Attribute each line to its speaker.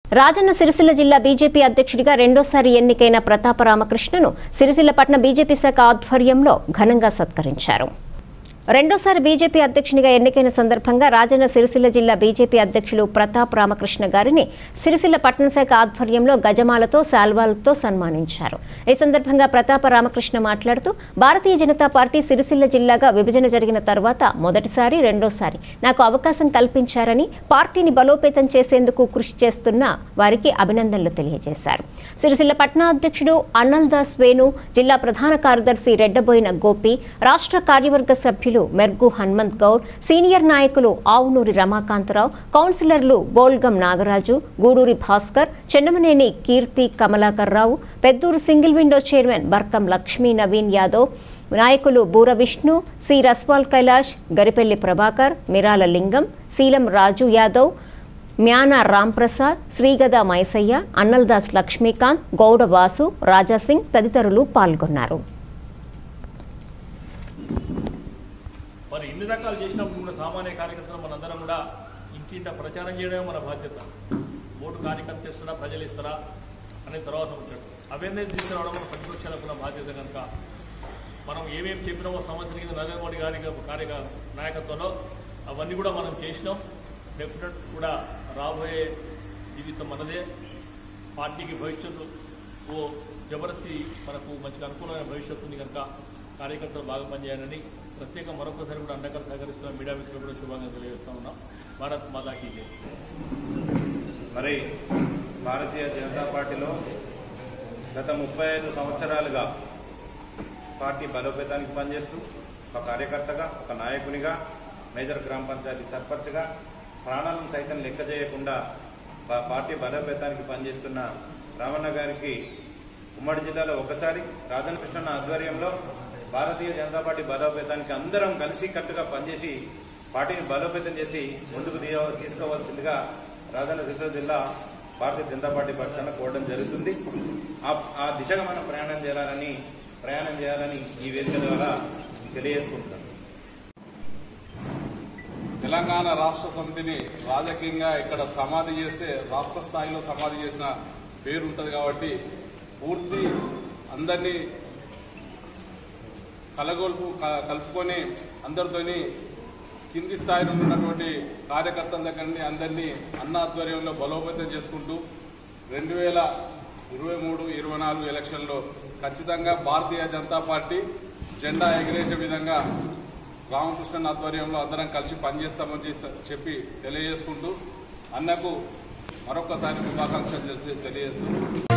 Speaker 1: రాజన్న సిరిసిల్ల జిల్లా బీజేపీ అధ్యక్షుడిగా రెండోసారి ఎన్నికైన ప్రతాప రామకృష్ణను సిరిసిల్ల పట్టణ బీజేపీ శాఖ ఆధ్వర్యంలో ఘనంగా సత్కరించారు రెండోసారి బీజేపీ అధ్యక్షునిగా ఎన్నికైన సందర్భంగా రాజన్న సిరిసిల్ల జిల్లా బీజేపీ అధ్యక్షులు ప్రతాప్ రామకృష్ణ గారిని సిరిసిల్ల పట్టణ శాఖ ఆధ్వర్యంలో గజమాలతో శాల్వాలతో సన్మానించారు ఈ సందర్భంగా ప్రతాప రామకృష్ణ మాట్లాడుతూ భారతీయ జనతా పార్టీ సిరిసిల్ల జిల్లాగా విభజన జరిగిన తర్వాత మొదటిసారి రెండోసారి నాకు అవకాశం కల్పించారని పార్టీని బలోపేతం చేసేందుకు కృషి చేస్తున్న వారికి అభినందనలు తెలియజేశారు సిరిసిల్ల పట్టణ అధ్యక్షుడు అన్నల్దాస్ వేణు జిల్లా ప్రధాన కార్యదర్శి రెడ్డబోయిన గోపి రాష్ట్ర కార్యవర్గ సభ్యులు మెర్గు హనుమంత్ గౌడ్ సీనియర్ నాయకులు ఆవునూరి రమాకాంతరావు కౌన్సిలర్లు Golgam Nagaraju Guduri Bhaskar Chennamaneni Keerthi Kamalakar Rao Pedduru single window chairman Barkam Lakshmi Naveen Yadav నాయకులు బూర విష్ణు సి రస్వాల్ కైలాష్ గరిపెల్లి ప్రభాకర్ మిరాల లింగం శీలం రాజు యాదవ్ మ్యాన రాంప్రసాద్ శ్రీగద మైసయ్య అన్నల్దాస్ లక్ష్మీకాంత్ గౌడ వాసు రాజాసింగ్ తదితరులు పాల్గొన్నారు
Speaker 2: మరి ఇన్ని రకాలు చేసినప్పుడు కూడా సామాన్య కార్యకర్తలు మనందరం కూడా ఇంటింట ప్రచారం చేయడమే మన బాధ్యత ఓటు కార్యకర్త ఇస్తారా ప్రజలు ఇస్తారా అనే తర్వాత ఉంటాడు అవేర్నెస్ తీసుకురావడం మన ప్రతిపక్షాలకు ఉన్న బాధ్యత కనుక మనం ఏమేమి చెప్పినామో సంవత్సరం కింద నరేంద్ర మోడీ గారి కార్య నాయకత్వంలో అవన్నీ కూడా మనం చేసినాం డెఫినెట్ కూడా రాబోయే జీవితం మనదే పార్టీకి భవిష్యత్తు ఓ జబర్దస్తి మనకు మంచిగా అనుకూలమైన భవిష్యత్తు ఉంది కనుక కార్యకర్తలు బాగా పనిచేయాలని ప్రత్యేక మరొకసారి కూడా అండగా సహకరిస్తున్న మీడియా మిత్రులు కూడా శుభంగా తెలియజేస్తా ఉన్నాం భారత్ మాతాకి జై.
Speaker 3: మరి భారతీయ జనతా పార్టీలో గత ముప్పై ఐదు సంవత్సరాలుగా పార్టీ బలోపేతానికి పనిచేస్తూ ఒక కార్యకర్తగా ఒక నాయకునిగా మేజర్ గ్రామ పంచాయతీ సర్పంచ్గా ప్రాణాలను సైతం లెక్క చేయకుండా పా- పార్టీ బలోపేతానికి పనిచేస్తున్న రామన్న గారికి ఉమ్మడి జిల్లాలో ఒకసారి రాధాకృష్ణన్న ఆధ్వర్యంలో భారతీయ జనతా పార్టీ బలోపేతానికి అందరం కలిసి కట్టుగా పనిచేసి పార్టీని బలోపేతం చేసి ముందుకు తీయ- తీసుకోవాల్సిందిగా రాజన్న సిరిసిల్ల జిల్లా భారతీయ జనతా పార్టీ పక్షాన కోరడం జరుగుతుంది ఆ- ఆ దిశగా మనం ప్రయాణం చేయాలని ప్రయాణం చేయాలని ఈ వేదిక ద్వారా తెలియజేసుకుంటున్నాం
Speaker 4: తెలంగాణ రాష్ట్ర సమితిని రాజకీయంగా ఇక్కడ సమాధి చేస్తే రాష్ట్ర స్థాయిలో సమాధి చేసిన పేరు ఉంటుంది కాబట్టి పూర్తి అందరినీ కలగొల్పు క- కలుపుకొని అందరితోని కింది స్థాయిలో ఉన్నటువంటి కార్యకర్తల దగ్గర నుండి అందరినీ అన్న ఆధ్వర్యంలో బలోపేతం చేసుకుంటూ రెండు వేల ఇరవై మూడు ఇరవై నాలుగు ఎలక్షన్లో ఖచ్చితంగా భారతీయ జనతా పార్టీ జెండా ఎగిరేసే విధంగా రామకృష్ణన్ ఆధ్వర్యంలో అందరం కలిసి పనిచేస్తామని చెప్పి- చెప్పి తెలియజేసుకుంటూ అన్నకు మరొకసారి శుభాకాంక్షలు తెలియజేస్తూ